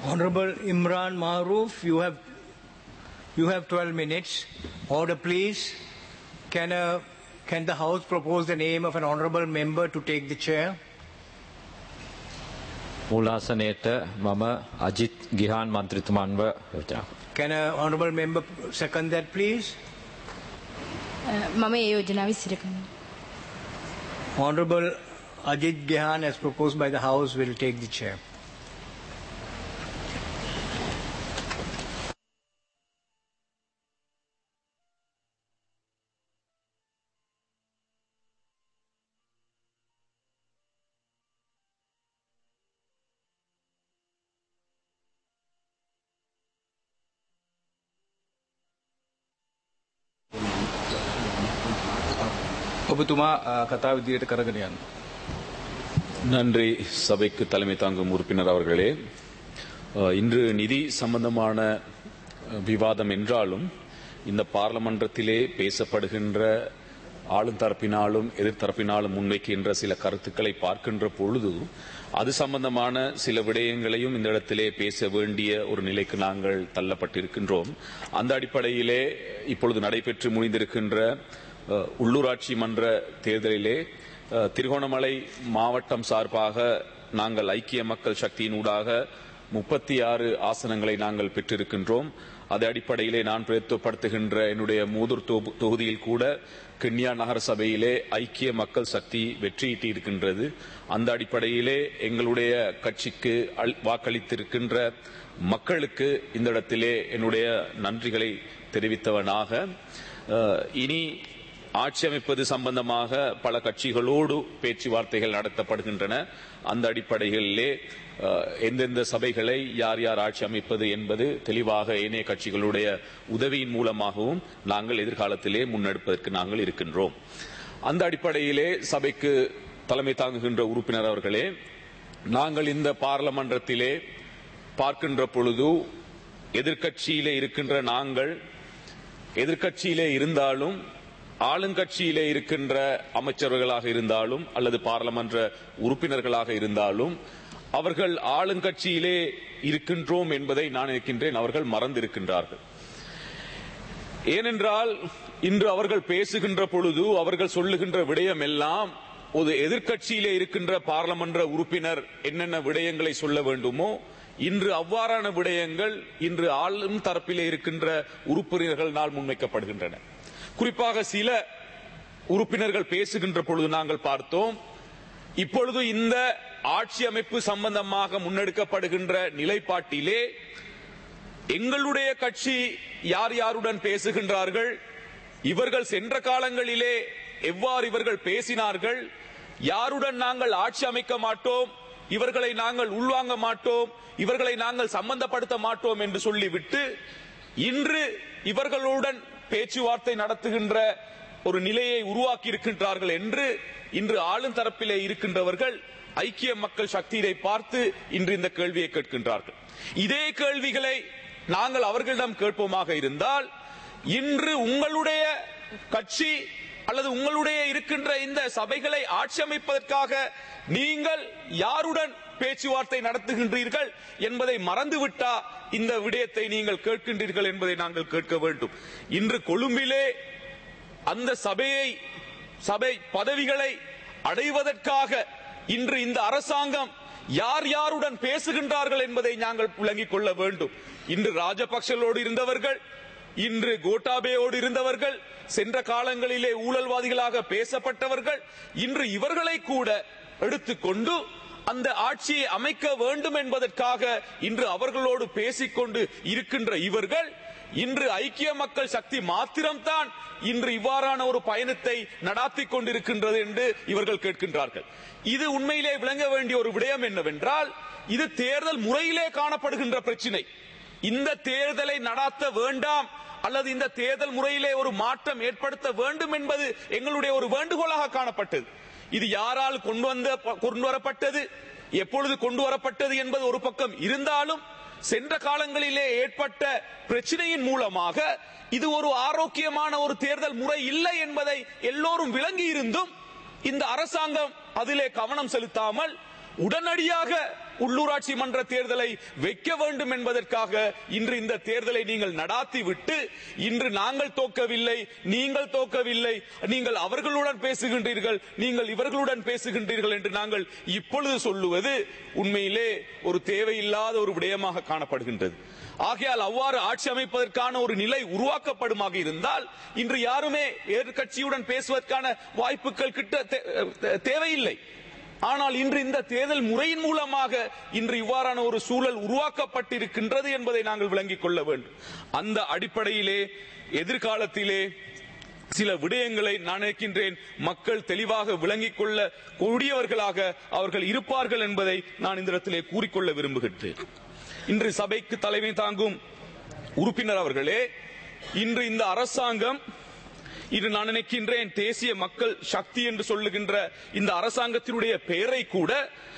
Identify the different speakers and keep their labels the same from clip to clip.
Speaker 1: Honorable Imran Maroof, you have you have 12 minutes. Order, please. Can a, can the House propose the name of an honorable member to take the chair?
Speaker 2: මූලාසනයට මම අජිත් ගිහාන් මන්ත්‍රතුමන්ව යෝජනා කරනවා.
Speaker 1: Can a honorable member second that, please?
Speaker 3: මම ඒ යෝජනාව ඉදිරි කරනවා.
Speaker 1: Honorable Ajit Gehan, as proposed by the House, will take the chair.
Speaker 4: ඔබතුමා අ, කතා විදියට කරගෙන යන්න.
Speaker 5: நன்றி சபைக்கு தலைமை தாங்கும் உறுப்பினர் அவர்களே அஹ், இன்று நிதி சம்பந்தமான அஹ், விவாதம் என்றாலும் இந்த பார்லமன்றத்திலே பேசப்படுகின்ற ஆளும் தரப்பினாலும் எதிர்த்தரப்பினாலும் முன்வைக்கின்ற சில கருத்துக்களை பார்க்கின்ற பொழுது அது சம்பந்தமான சில விடயங்களையும் இந்த இடத்திலே பேச வேண்டிய ஒரு நிலைக்கு நாங்கள் தள்ளப்பட்டிருக்கின்றோம் அந்த அடிப்படையிலே இப்பொழுது நடைபெற்று முடிந்திருக்கின்ற அஹ், உள்ளூராட்சி மன்ற தேர்தலிலே அஹ், திருகோணமலை மாவட்டம் சார்பாக நாங்கள் ஐக்கிய மக்கள் சக்தியின் ஊடாக முப்பத்தி ஆறு ஆசனங்களை நாங்கள் பெற்றிருக்கின்றோம் அது அடிப்படையிலே நான் பிரதித்துவப்படுத்துகின்ற என்னுடைய மூதூர் தொகு- தொகுதியில் கூட கிண்ணியா நகர சபையிலே ஐக்கிய மக்கள் சக்தி வெற்றியீட்டி இருக்கின்றது அந்த அடிப்படையிலே எங்களுடைய கட்சிக்கு அள்- வாக்களித்திருக்கின்ற மக்களுக்கு இந்த இடத்திலே என்னுடைய நன்றிகளை தெரிவித்தவனாக அஹ், இனி ஆட்சி அமைப்பது சம்பந்தமாக பல கட்சிகளோடு பேச்சுவார்த்தைகள் நடத்தப்படுகின்றன அந்த அடிப்படைகளிலே அஹ், எந்தெந்த சபைகளை யார் யார் ஆட்சி அமைப்பது என்பது தெளிவாக ஏனைய கட்சிகளுடைய உதவியின் மூலமாகவும் நாங்கள் எதிர்காலத்திலே முன்னெடுப்பதற்கு நாங்கள் இருக்கின்றோம் அந்த அடிப்படையிலே சபைக்கு தலைமை தாங்குகின்ற உறுப்பினர் அவர்களே நாங்கள் இந்த பார்லமன்றத்திலே பார்க்கின்ற பொழுது எதிர்க்கட்சியிலே இருக்கின்ற நாங்கள் எதிர்க்கட்சியிலே இருந்தாலும் ஆளுங்கட்சியிலே இருக்கின்ற அமைச்சர்களாக இருந்தாலும் அல்லது பாராளுமன்ற உறுப்பினர்களாக இருந்தாலும் அவர்கள் ஆளுங்கட்சியிலே இருக்கின்றோம் என்பதை நான் நினைக்கின்றேன் அவர்கள் மறந்திருக்கின்றார்கள் ஏனென்றால் இன்று அவர்கள் பேசுகின்ற பொழுது அவர்கள் சொல்லுகின்ற விடயம் எல்லாம் ஒரு எதிர்க்கட்சியிலே இருக்கின்ற பாராளுமன்ற உறுப்பினர் என்னென்ன விடயங்களை சொல்ல வேண்டுமோ இன்று அவ்வாறான விடயங்கள் இன்று ஆளும் தரப்பிலே இருக்கின்ற உறுப்பினர்களால் முன்வைக்கப்படுகின்றன குறிப்பாக சில உறுப்பினர்கள் பேசுகின்ற பொழுது நாங்கள் பார்த்தோம் இப்பொழுது இந்த ஆட்சி அமைப்பு சம்பந்தமாக முன்னெடுக்கப்படுகின்ற நிலைப்பாட்டிலே எங்களுடைய கட்சி யார் யாருடன் பேசுகின்றார்கள் இவர்கள் சென்ற காலங்களிலே எவ்வாறு இவர்கள் பேசினார்கள் யாருடன் நாங்கள் ஆட்சி அமைக்க மாட்டோம் இவர்களை நாங்கள் உள்வாங்க மாட்டோம் இவர்களை நாங்கள் சம்பந்தப்படுத்த மாட்டோம் என்று சொல்லிவிட்டு இன்று இவர்களுடன் பேச்சுவார்த்தை நடத்துகின்ற ஒரு நிலையை உருவாக்கி இருக்கின்றார்கள் என்று இன்று ஆளும் தரப்பிலே இருக்கின்றவர்கள் ஐக்கிய மக்கள் சக்தியை பார்த்து இன்று இந்த கேள்வியை கேட்கின்றார்கள் இதே கேள்விகளை நாங்கள் அவர்களிடம் கேட்போமாக இருந்தால் இன்று உங்களுடைய கட்சி அல்லது உங்களுடைய இருக்கின்ற இந்த சபைகளை ஆட்சி அமைப்பதற்காக நீங்கள் யாருடன் பேச்சுவார்த்தை நடத்துகின்றீர்கள் என்பதை மறந்துவிட்டா இந்த விடயத்தை நீங்கள் கேட்கின்றீர்கள் என்பதை நாங்கள் கேட்க வேண்டும் இன்று கொழும்பிலே அந்த சபையை சபை பதவிகளை அடைவதற்காக இன்று இந்த அரசாங்கம் யார் யாருடன் பேசுகின்றார்கள் என்பதை நாங்கள் விளங்கிக் கொள்ள வேண்டும் இன்று ராஜபக்சலோடு இருந்தவர்கள் இன்று கோட்டாபேயோடு இருந்தவர்கள் சென்ற காலங்களிலே ஊழல்வாதிகளாக பேசப்பட்டவர்கள் இன்று இவர்களை கூட எடுத்துக்கொண்டு அந்த ஆட்சியை அமைக்க வேண்டும் என்பதற்காக இன்று அவர்களோடு பேசிக்கொண்டு இருக்கின்ற இவர்கள் இன்று ஐக்கிய மக்கள் சக்தி மாத்திரம்தான் இன்று இவ்வாறான ஒரு பயணத்தை நடாத்தி கொண்டிருக்கின்றது என்று இவர்கள் கேட்கின்றார்கள் இது உண்மையிலே விளங்க வேண்டிய ஒரு விடயம் என்னவென்றால் இது தேர்தல் முறையிலே காணப்படுகின்ற பிரச்சினை இந்த தேர்தலை நடாத்த வேண்டாம் அல்லது இந்த தேர்தல் முறையிலே ஒரு மாற்றம் ஏற்படுத்த வேண்டும் என்பது எங்களுடைய ஒரு வேண்டுகோளாக காணப்பட்டது இது யாரால் கொண்டு வந்த கொண்டு வரப்பட்டது எப்பொழுது கொண்டு வரப்பட்டது என்பது ஒரு பக்கம் இருந்தாலும் சென்ற காலங்களிலே ஏற்பட்ட பிரச்சனையின் மூலமாக இது ஒரு ஆரோக்கியமான ஒரு தேர்தல் முறை இல்லை என்பதை எல்லோரும் விளங்கி இருந்தும் இந்த அரசாங்கம் அதிலே கவனம் செலுத்தாமல் உடனடியாக உள்ளூராட்சி மன்ற தேர்தலை வைக்க வேண்டும் என்பதற்காக இன்று இந்த தேர்தலை நீங்கள் நடாத்தி விட்டு இன்று நாங்கள் தோக்கவில்லை நீங்கள் தோக்கவில்லை நீங்கள் அவர்களுடன் பேசுகின்றீர்கள் நீங்கள் இவர்களுடன் பேசுகின்றீர்கள் என்று நாங்கள் இப்பொழுது சொல்லுவது உண்மையிலே ஒரு தேவையில்லாத ஒரு விடயமாக காணப்படுகின்றது ஆகையால் அவ்வாறு ஆட்சி அமைப்பதற்கான ஒரு நிலை உருவாக்கப்படுமாக இருந்தால் இன்று யாருமே எதிர்கட்சியுடன் பேசுவதற்கான வாய்ப்புகள் கிட்ட தே- தே- தேவையில்லை ஆனால் இன்று இந்த தேர்தல் முறையின் மூலமாக இன்று இவ்வாறான ஒரு சூழல் உருவாக்கப்பட்டிருக்கின்றது என்பதை நாங்கள் விளங்கிக் கொள்ள வேண்டும் அந்த அடிப்படையிலே எதிர்காலத்திலே சில விடயங்களை நான் நினைக்கின்றேன் மக்கள் தெளிவாக விளங்கிக் கொள்ள கூடியவர்களாக அவர்கள் இருப்பார்கள் என்பதை நான் இந்த இடத்திலே கூறிக்கொள்ள விரும்புகின்றேன் இன்று சபைக்கு தலைமை தாங்கும் உறுப்பினர் அவர்களே இன்று இந்த அரசாங்கம் இது நான் நினைக்கின்றேன் தேசிய மக்கள் சக்தி என்று சொல்லுகின்ற இந்த அரசாங்கத்தினுடைய பெயரை கூட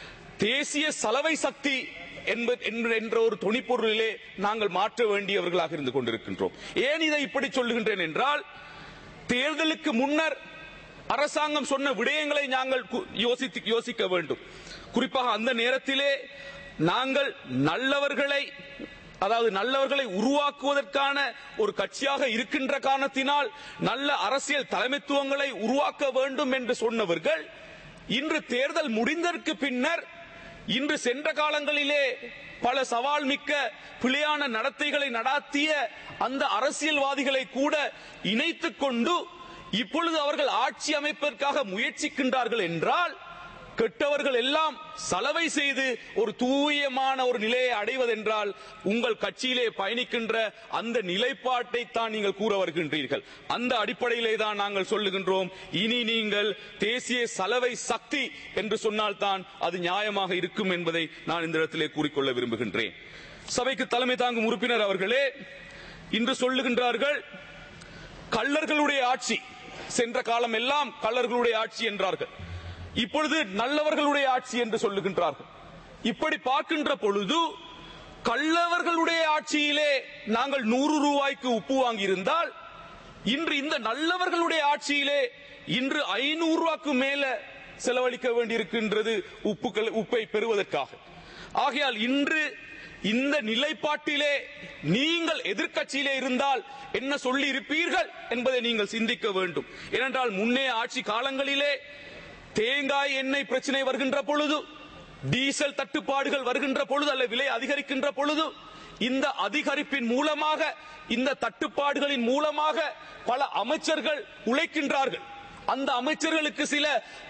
Speaker 5: தேசிய சலவை சக்தி என்ப- என்ற என்ற ஒரு துணிப்பொருளிலே நாங்கள் மாற்ற வேண்டியவர்களாக இருந்து கொண்டிருக்கின்றோம் ஏன் இதை இப்படி சொல்லுகின்றேன் என்றால் தேர்தலுக்கு முன்னர் அரசாங்கம் சொன்ன விடயங்களை நாங்கள் கு- யோசித்து யோசிக்க வேண்டும் குறிப்பாக அந்த நேரத்திலே நாங்கள் நல்லவர்களை அதாவது நல்லவர்களை உருவாக்குவதற்கான ஒரு கட்சியாக இருக்கின்ற காரணத்தினால் நல்ல அரசியல் தலைமைத்துவங்களை உருவாக்க வேண்டும் என்று சொன்னவர்கள் இன்று தேர்தல் முடிந்ததற்கு பின்னர் இன்று சென்ற காலங்களிலே பல சவால் மிக்க பிழையான நடத்தைகளை நடாத்திய அந்த அரசியல்வாதிகளை கூட இணைத்துக் கொண்டு இப்பொழுது அவர்கள் ஆட்சி அமைப்பதற்காக முயற்சிக்கின்றார்கள் என்றால் கெட்டவர்கள் எல்லாம் சலவை செய்து ஒரு தூயமான ஒரு நிலையை அடைவதென்றால் உங்கள் கட்சியிலே பயணிக்கின்ற அந்த நிலைப்பாட்டை தான் நீங்கள் கூற வருகின்றீர்கள் அந்த அடிப்படையிலே தான் நாங்கள் சொல்லுகின்றோம் இனி நீங்கள் தேசிய சலவை சக்தி என்று சொன்னால்தான் அது நியாயமாக இருக்கும் என்பதை நான் இந்த இடத்திலே கூறிக்கொள்ள விரும்புகின்றேன் சபைக்கு தலைமை தாங்கும் உறுப்பினர் அவர்களே இன்று சொல்லுகின்றார்கள் கள்ளர்களுடைய ஆட்சி சென்ற காலம் எல்லாம் கள்ளர்களுடைய ஆட்சி என்றார்கள் இப்பொழுது நல்லவர்களுடைய ஆட்சி என்று சொல்லுகின்றார்கள் இப்படி பார்க்கின்ற பொழுது கள்ளவர்களுடைய ஆட்சியிலே நாங்கள் நூறு ரூபாய்க்கு உப்பு வாங்கியிருந்தால் இன்று இந்த நல்லவர்களுடைய ஆட்சியிலே இன்று ஐநூறு ரூபாய்க்கு மேல செலவழிக்க வேண்டியிருக்கின்றது உப்புக்கள் உப்பை பெறுவதற்காக ஆகையால் இன்று இந்த நிலைப்பாட்டிலே நீங்கள் எதிர்க்கட்சியிலே இருந்தால் என்ன சொல்லி இருப்பீர்கள் என்பதை நீங்கள் சிந்திக்க வேண்டும் ஏனென்றால் முன்னே ஆட்சி காலங்களிலே தேங்காய் எண்ணெய் பிரச்சனை வருகின்ற பொழுது டீசல் தட்டுப்பாடுகள் வருகின்ற பொழுது அல்ல விலை அதிகரிக்கின்ற பொழுது இந்த அதிகரிப்பின் மூலமாக இந்த தட்டுப்பாடுகளின் மூலமாக பல அமைச்சர்கள் உழைக்கின்றார்கள் அந்த அமைச்சர்களுக்கு சில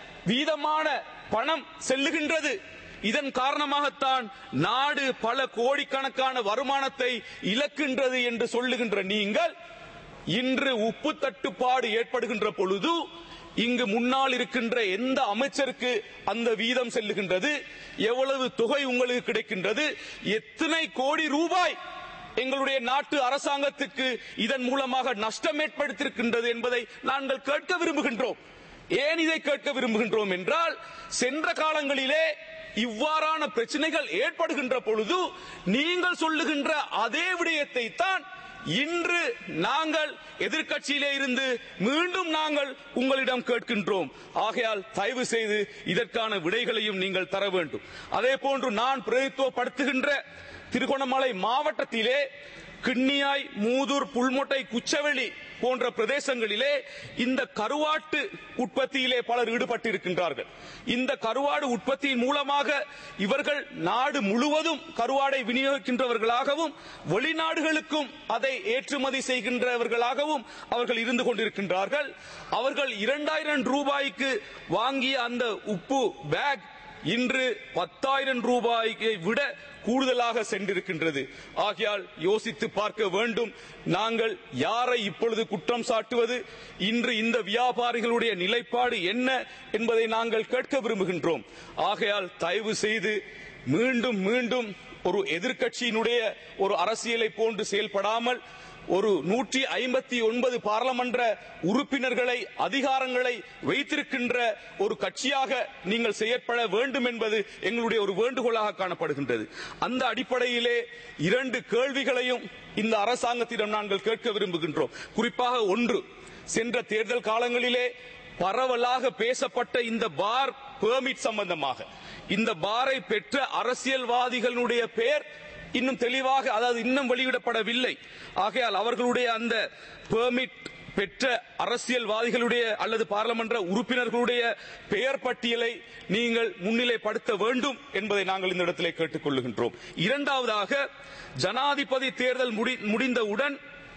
Speaker 5: வீதமான பணம் செல்லுகின்றது இதன் காரணமாகத்தான் நாடு பல கோடிக்கணக்கான வருமானத்தை இழக்கின்றது என்று சொல்லுகின்ற நீங்கள் இன்று உப்பு தட்டுப்பாடு ஏற்படுகின்ற பொழுது இங்கு முன்னால் இருக்கின்ற எந்த அமைச்சருக்கு அந்த வீதம் செல்லுகின்றது எவ்வளவு தொகை உங்களுக்கு கிடைக்கின்றது எத்தனை கோடி ரூபாய் எங்களுடைய நாட்டு அரசாங்கத்துக்கு இதன் மூலமாக நஷ்டம் ஏற்படுத்தியிருக்கின்றது என்பதை நாங்கள் கேட்க விரும்புகின்றோம் ஏன் இதை கேட்க விரும்புகின்றோம் என்றால் சென்ற காலங்களிலே இவ்வாறான பிரச்சனைகள் ஏற்படுகின்ற பொழுது நீங்கள் சொல்லுகின்ற அதே விடயத்தை தான் இன்று நாங்கள் எதிர்க்கட்சியிலே இருந்து மீண்டும் நாங்கள் உங்களிடம் கேட்கின்றோம் ஆகையால் தயவு செய்து இதற்கான விடைகளையும் நீங்கள் தர வேண்டும் அதே போன்று நான் பிரதித்துவப்படுத்துகின்ற திருகோணமலை மாவட்டத்திலே கிண்ணியாய் மூதூர் புல்மொட்டை குச்சவெளி போன்ற பிரதேசங்களிலே இந்த கருவாட்டு உற்பத்தியிலே பலர் ஈடுபட்டிருக்கின்றார்கள் இந்த கருவாடு உற்பத்தியின் மூலமாக இவர்கள் நாடு முழுவதும் கருவாடை விநியோகிக்கின்றவர்களாகவும் வெளிநாடுகளுக்கும் அதை ஏற்றுமதி செய்கின்றவர்களாகவும் அவர்கள் இருந்து கொண்டிருக்கின்றார்கள் அவர்கள் இரண்டாயிரம் ரூபாய்க்கு வாங்கிய அந்த உப்பு பேக் இன்று பத்தாயிரம் ரூபாய்க்கு விட கூடுதலாக சென்றிருக்கின்றது ஆகையால் யோசித்து பார்க்க வேண்டும் நாங்கள் யாரை இப்பொழுது குற்றம் சாட்டுவது இன்று இந்த வியாபாரிகளுடைய நிலைப்பாடு என்ன என்பதை நாங்கள் கேட்க விரும்புகின்றோம் ஆகையால் தயவு செய்து மீண்டும் மீண்டும் ஒரு எதிர்க்கட்சியினுடைய ஒரு அரசியலை போன்று செயல்படாமல் ஒரு நூற்றி ஐம்பத்தி ஒன்பது பாராளுமன்ற உறுப்பினர்களை அதிகாரங்களை வைத்திருக்கின்ற ஒரு கட்சியாக நீங்கள் செயற்பட வேண்டும் என்பது எங்களுடைய ஒரு வேண்டுகோளாக காணப்படுகின்றது அந்த அடிப்படையிலே இரண்டு கேள்விகளையும் இந்த அரசாங்கத்திடம் நாங்கள் கேட்க விரும்புகின்றோம் குறிப்பாக ஒன்று சென்ற தேர்தல் காலங்களிலே பரவலாக பேசப்பட்ட இந்த பார் பெர்மிட் சம்பந்தமாக இந்த பாரை பெற்ற அரசியல்வாதிகளுடைய பெயர் இன்னும் தெளிவாக அதாவது இன்னும் வெளியிடப்படவில்லை ஆகையால் அவர்களுடைய அந்த பெர்மிட் பெற்ற அரசியல்வாதிகளுடைய அல்லது பாராளுமன்ற உறுப்பினர்களுடைய பெயர் பட்டியலை நீங்கள் முன்னிலைப்படுத்த வேண்டும் என்பதை நாங்கள் இந்த இடத்திலே கேட்டுக்கொள்ளுகின்றோம் இரண்டாவதாக ஜனாதிபதி தேர்தல் முடி- முடிந்தவுடன்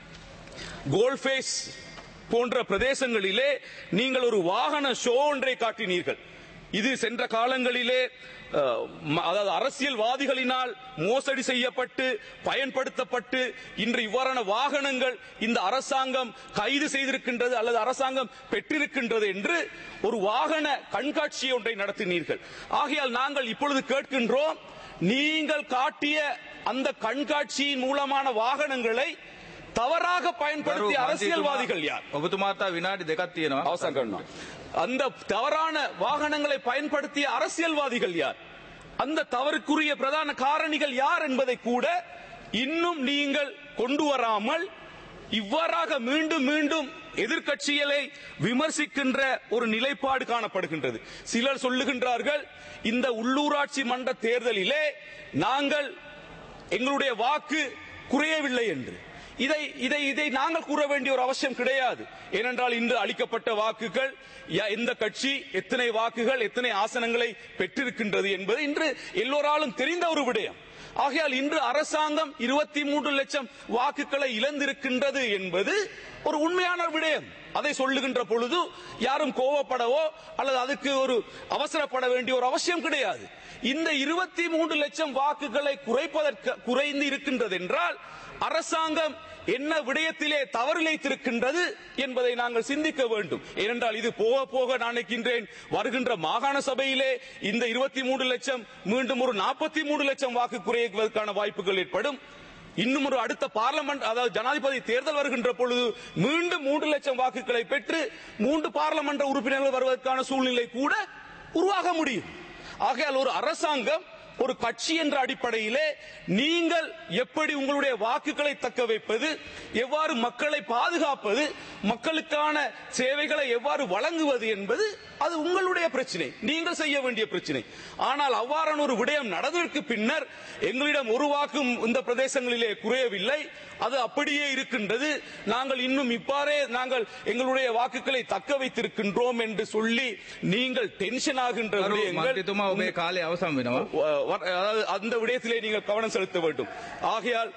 Speaker 5: கோல்ஃபேஸ் போன்ற பிரதேசங்களிலே நீங்கள் ஒரு வாகன ஷோ ஒன்றை காட்டினீர்கள் இது சென்ற காலங்களிலே அஹ், ம- அதாவது அரசியல்வாதிகளினால் மோசடி செய்யப்பட்டு பயன்படுத்தப்பட்டு இன்று இவ்வாறான வாகனங்கள் இந்த அரசாங்கம் கைது செய்திருக்கின்றது அல்லது அரசாங்கம் பெற்றிருக்கின்றது என்று ஒரு வாகன கண்காட்சி ஒன்றை நடத்தினீர்கள் ஆகையால் நாங்கள் இப்பொழுது கேட்கின்றோம் நீங்கள் காட்டிய அந்த கண்காட்சியின் மூலமான வாகனங்களை தவறாக பயன்படுத்திய அரசியல்வாதிகள் யார்
Speaker 4: ඔබතුමාතා විනාඩි දෙකක් තියෙනවා.
Speaker 5: அவசரம் கண்ணா. அந்த தவறான வாகனங்களை பயன்படுத்திய அரசியல்வாதிகள் யார் அந்த தவறுக்குரிய பிரதான காரணிகள் யார் என்பதை கூட இன்னும் நீங்கள் கொண்டு வராமல் இவ்வாறாக மீண்டும் மீண்டும் எதிர்க்கட்சிகளை விமர்சிக்கின்ற ஒரு நிலைப்பாடு காணப்படுகின்றது சிலர் சொல்லுகின்றார்கள் இந்த உள்ளூராட்சி மன்ற தேர்தலிலே நாங்கள் எங்களுடைய வாக்கு குறையவில்லை என்று இதை இதை இதை நாங்கள் கூற வேண்டிய ஒரு அவசியம் கிடையாது ஏனென்றால் இன்று அளிக்கப்பட்ட வாக்குகள் ய- எந்த கட்சி எத்தனை வாக்குகள் எத்தனை ஆசனங்களை பெற்றிருக்கின்றது என்பது இன்று எல்லோராலும் தெரிந்த ஒரு விடயம் ஆகையால் இன்று அரசாங்கம் இருபத்தி மூன்று லட்சம் வாக்குகளை இழந்திருக்கின்றது என்பது ஒரு உண்மையான விடயம் அதை சொல்லுகின்ற பொழுது யாரும் கோவப்படவோ அல்லது அதுக்கு ஒரு அவசரப்பட வேண்டிய ஒரு அவசியம் கிடையாது இந்த இருபத்தி மூன்று லட்சம் வாக்குகளை குறைப்பதற்கு குறைந்து இருக்கின்றது என்றால் அரசாங்கம் என்ன விடயத்திலே தவறிழைத்திருக்கின்றது என்பதை நாங்கள் சிந்திக்க வேண்டும் ஏனென்றால் இது போக போக நான் நினைக்கின்றேன் வருகின்ற மாகாண சபையிலே இந்த இருபத்தி மூன்று லட்சம் மீண்டும் ஒரு நாற்பத்தி மூன்று லட்சம் வாக்கு குறைவதற்கான வாய்ப்புகள் ஏற்படும் இன்னும் ஒரு அடுத்த பார்லமெண்ட் அதாவது ஜனாதிபதி தேர்தல் வருகின்ற பொழுது மீண்டும் மூன்று லட்சம் வாக்குகளை பெற்று மூன்று பார்லமெண்ட் உறுப்பினர்கள் வருவதற்கான சூழ்நிலை கூட உருவாக முடியும் ஆகையால் ஒரு அரசாங்கம் ஒரு கட்சி என்ற அடிப்படையிலே நீங்கள் எப்படி உங்களுடைய வாக்குகளை தக்க வைப்பது எவ்வாறு மக்களை பாதுகாப்பது மக்களுக்கான சேவைகளை எவ்வாறு வழங்குவது என்பது அது உங்களுடைய பிரச்சனை நீங்கள் செய்ய வேண்டிய பிரச்சனை ஆனால் அவ்வாறான ஒரு விடயம் நடந்ததற்கு பின்னர் எங்களிடம் ஒரு வாக்கும் இந்த பிரதேசங்களிலே குறையவில்லை அது அப்படியே இருக்கின்றது நாங்கள் இன்னும் இப்பாறே நாங்கள் எங்களுடைய வாக்குகளை தக்க வைத்திருக்கின்றோம் என்று சொல்லி நீங்கள் டென்ஷன் ஆகின்ற
Speaker 4: ගරු
Speaker 5: விடயங்கள்
Speaker 4: මන්ත්‍රීතුමා ඔබේ කාලය අවසන් වෙනවා.
Speaker 5: வ- வ- அதாவது அந்த விடயத்திலே நீங்கள் கவனம் செலுத்த வேண்டும் ஆகையால்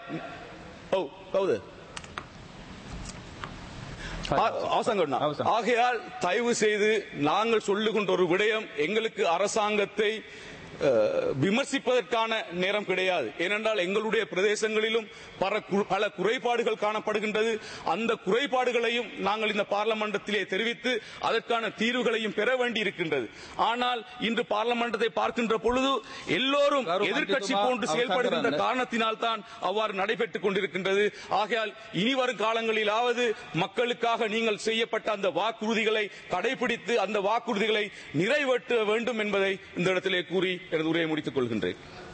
Speaker 5: ஓ கவுது அவசங்கண்ணா
Speaker 4: அவசரம்.
Speaker 5: ஆகையால் தயவு செய்து நாங்கள் சொல்லுகின்ற ஒரு விடயம் எங்களுக்கு அரசாங்கத்தை அஹ், விமர்சிப்பதற்கான நேரம் கிடையாது ஏனென்றால் எங்களுடைய பிரதேசங்களிலும் பல கு- பல குறைபாடுகள் காணப்படுகின்றது அந்த குறைபாடுகளையும் நாங்கள் இந்த பார்லமெண்டத்திலே தெரிவித்து அதற்கான தீர்வுகளையும் பெற வேண்டி இருக்கின்றது ஆனால் இன்று பார்லமெண்டத்தை பார்க்கின்ற பொழுது எல்லோரும்
Speaker 4: கரு
Speaker 5: எதிர்க்கட்சி
Speaker 4: மன்றித்துமா
Speaker 5: போன்று
Speaker 4: அவசரம்
Speaker 5: செயல்படுகின்ற
Speaker 4: கரண்டு.
Speaker 5: காரணத்தினால் தான் அவ்வாறு நடைபெற்றுக் கொண்டிருக்கின்றது ஆகையால் இனி வரும் காலங்களிலாவது மக்களுக்காக நீங்கள் செய்யப்பட்ட அந்த வாக்குறுதிகளை கடைபிடித்து அந்த வாக்குறுதிகளை நிறைவேற்ற வேண்டும் என்பதை இந்த இடத்திலே கூறி எனது உரையை முடித்துக் கொள்கின்றேன்